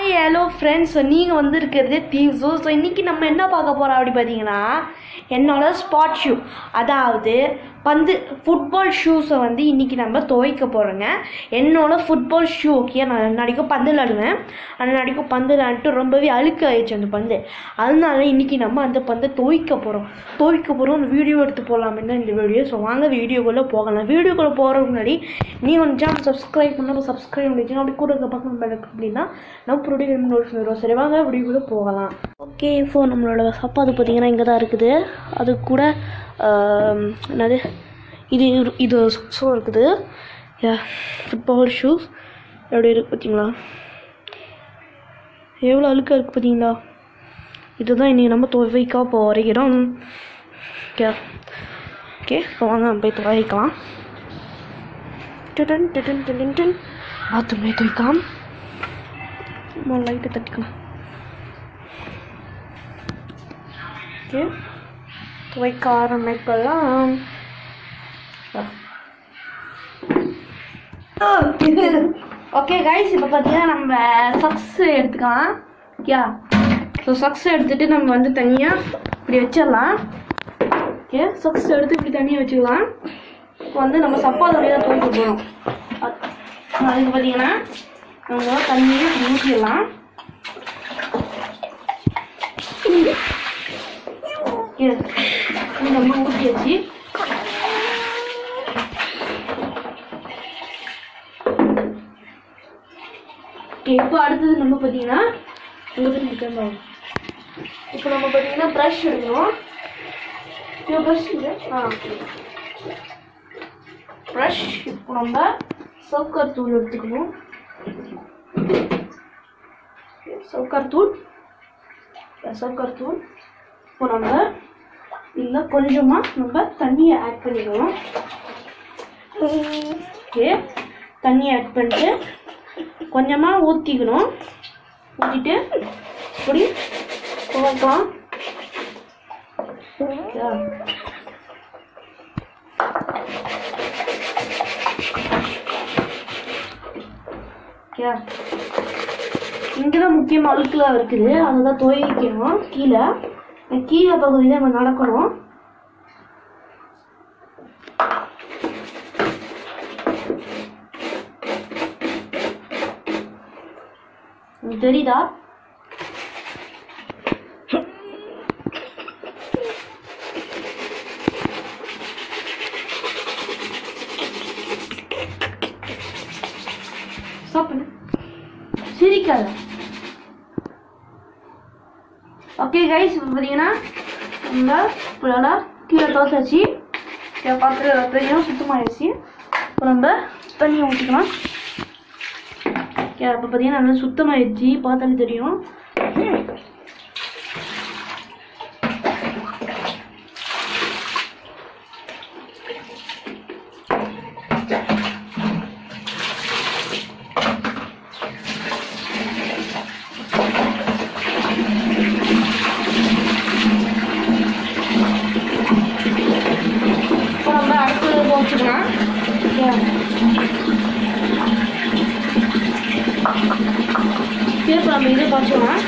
Hi hello friends நீங்கள் வந்திருக்கிறது தீவ்ஸோ so இன்றைக்கி நம்ம என்ன பார்க்க போகிறோம் அப்படி பார்த்தீங்கன்னா என்னோட ஸ்பாட் ஷூ அதாவது பந்து ஃபுட்பால் ஷூஸை வந்து இன்றைக்கி நம்ம துவைக்க போகிறோங்க என்னோட ஃபுட்பால் ஷூ ஓகே நான் ரெண்டாடிக்கும் பந்து விளாடுவேன் ரெண்டாடிக்கும் பந்து விளாண்டுட்டு ரொம்பவே அழுக்கு ஆயிடுச்சு அந்த பந்து அதனால இன்றைக்கி நம்ம அந்த பந்தை துவைக்க போகிறோம் துவைக்க போகிறோம் ஒரு வீடியோ எடுத்து போகலாம்னு இந்த வீடியோ ஸோ வாங்க வீடியோக்குள்ளே போகலாம் வீடியோக்குள்ளே போகிறதுக்கு முன்னாடி நீ வந்து சேனல் சப்ஸ்கிரைப் பண்ணால் சப்ஸ்கிரைப் பண்ணிச்சு அப்படி கூட இருக்க பக்கம் பெல் அப்படின்னா நம்ம ப்ரொடியூஸ் நோட்ஸ் வரும் சரி வாங்க வீடியோக்குள்ளே போகலாம் ஓகே ஸோ நம்மளோட சப்பாத்து பார்த்தீங்கன்னா இங்கே தான் இருக்குது அது கூட ஆம், என்னது இது இது ஷூ இருக்குது ஃபுட்பால் ஷூஸ் எப்படி இருக்குது பார்த்தீங்களா எவ்வளோ அழுக்காக இருக்குது பார்த்தீங்களா இதுதான் இன்றைக்கி நம்ம துவைக்க போகிறோம் ஓகே ஓகே இப்போ வாங்க நம்ம போய் துவைக்கலாம் டிடன் டிடன் டிடன் டிடன் பாத்ரூமே துவைக்கலாம் லைட்டை தட்டிக்கலாம் ஓகே துவைக்க ஆரம்பிக்கலாம் ஓகே கைஸ் இப்போ பார்த்தீங்கன்னா நம்ம சக்ஸ் எடுத்துக்கலாம் ஓகே ஸோ சக்ஸ் எடுத்துட்டு நம்ம வந்து தனியாக இப்படி வச்சிடலாம் ஓகே சக்ஸ் எடுத்து இப்படி தனியாக வச்சுக்கலாம் இப்போ வந்து நம்ம சப்பாத்தோடைய தான் துவைக்க போகிறோம் அதுக்கு பார்த்தீங்கன்னா நம்ம தண்ணியை இப்படி ஊற்றிடலாம் ஓகே நம்ம ஊற்றியாச்சு ஓகே இப்போ அடுத்தது நம்ம பார்த்தீங்கன்னா உங்களுக்கு நிற்கணும் இப்போ நம்ம பார்த்தீங்கன்னா ப்ரஷ் எடுக்கணும் இப்போ ப்ரஷ் இல்லை ஆ ப்ரஷ் இப்போ நம்ம சவுக்கர் தூள் எடுத்துக்கணும் சவுக்கர் தூள் சவுக்கர் தூள் இப்போ நம்ம இதில் கொஞ்சமாக நம்ம தண்ணியை ஆட் பண்ணிக்கணும் ஓகே தண்ணியை ஆட் பண்ணிட்டு கொஞ்சமாக ஊற்றிக்கணும் ஊற்றிட்டு இப்படி துவைக்கலாம் ஓகேவா? ஓகே இங்கே தான் முக்கியமாக அழுக்குலாம் இருக்குது அதை தான் துவைக்கணும் கீழே இந்த கீழே பகுதியில் நம்ம நடக்கணும் உங்களுக்கு தெரியுதா ஸ்டாப் பண்ணு சிரிக்காத ஓகே கைஸ் இப்போ பார்த்தீங்கன்னா நம்ம இப்போட கீழே தோசாச்சு பாத்திரம் தெரியும் சுத்தமாகிடுச்சு இப்போ நம்ம தண்ணி ஊற்றிக்கலாம் ஓகே அப்போ பார்த்தீங்கன்னா நல்லா சுத்தமாகிடுச்சு பார்த்தாலே தெரியும் இப்போ நம்ம அடுப்பு வச்சுக்கலாம் இப்போ நம்ம இதை பார்த்துக்கலாம்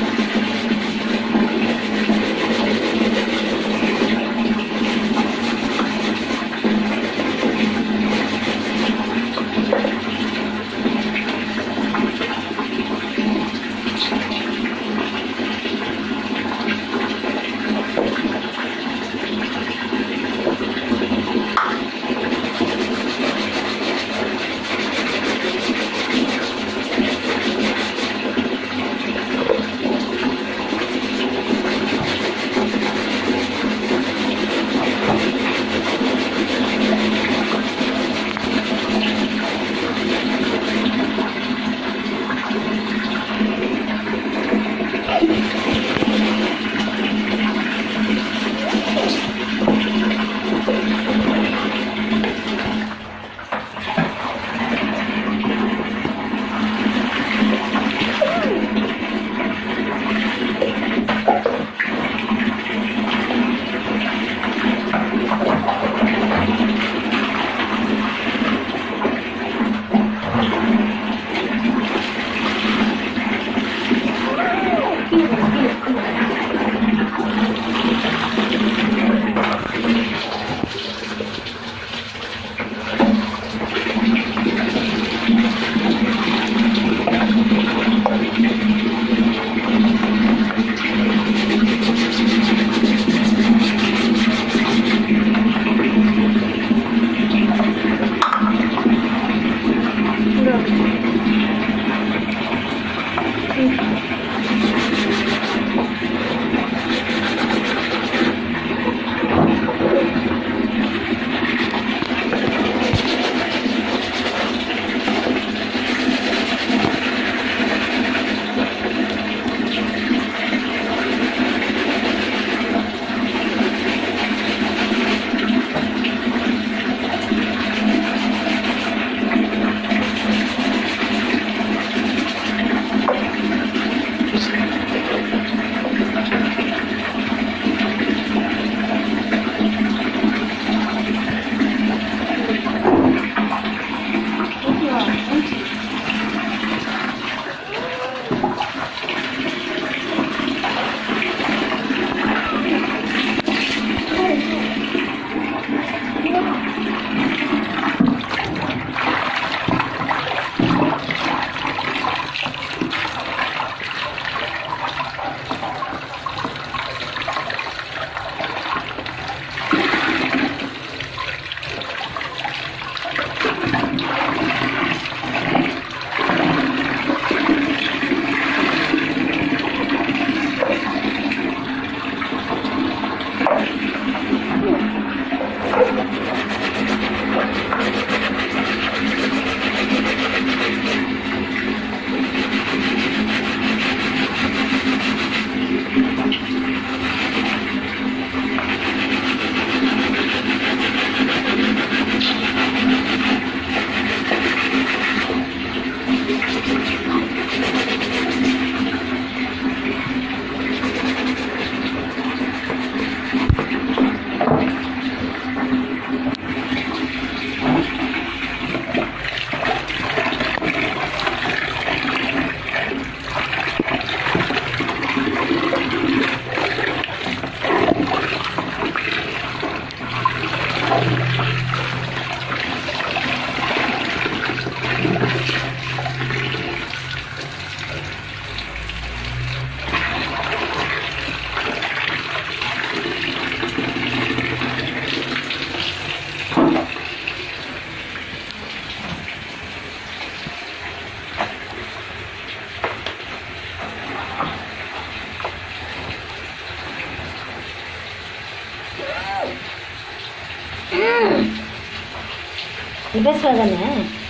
நீ பேசுவ தானே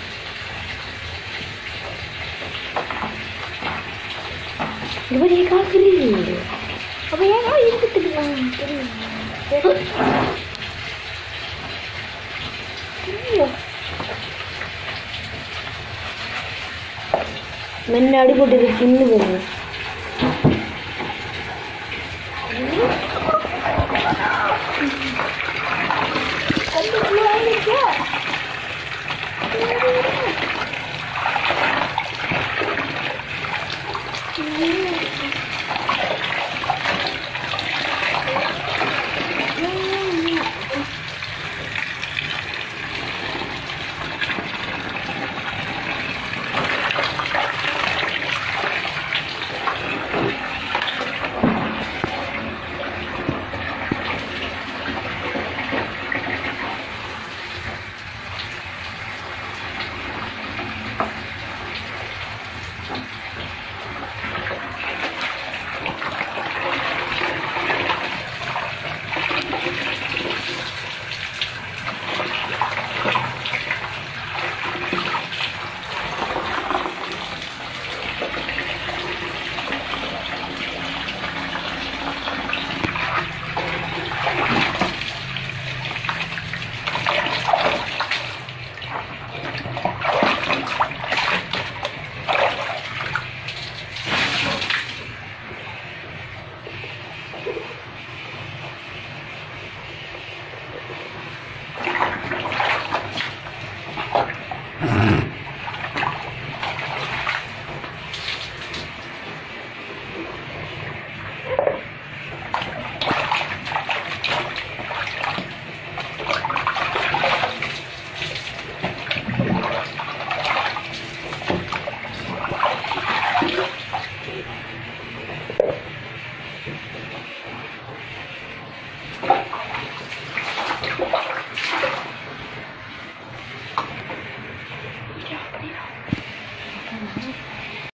இவர் ஏன் காக்குறீ அப்போ ஏன் இருக்குதுக்கலாம் மென்ன அடிபட்டு தின்னு போகுது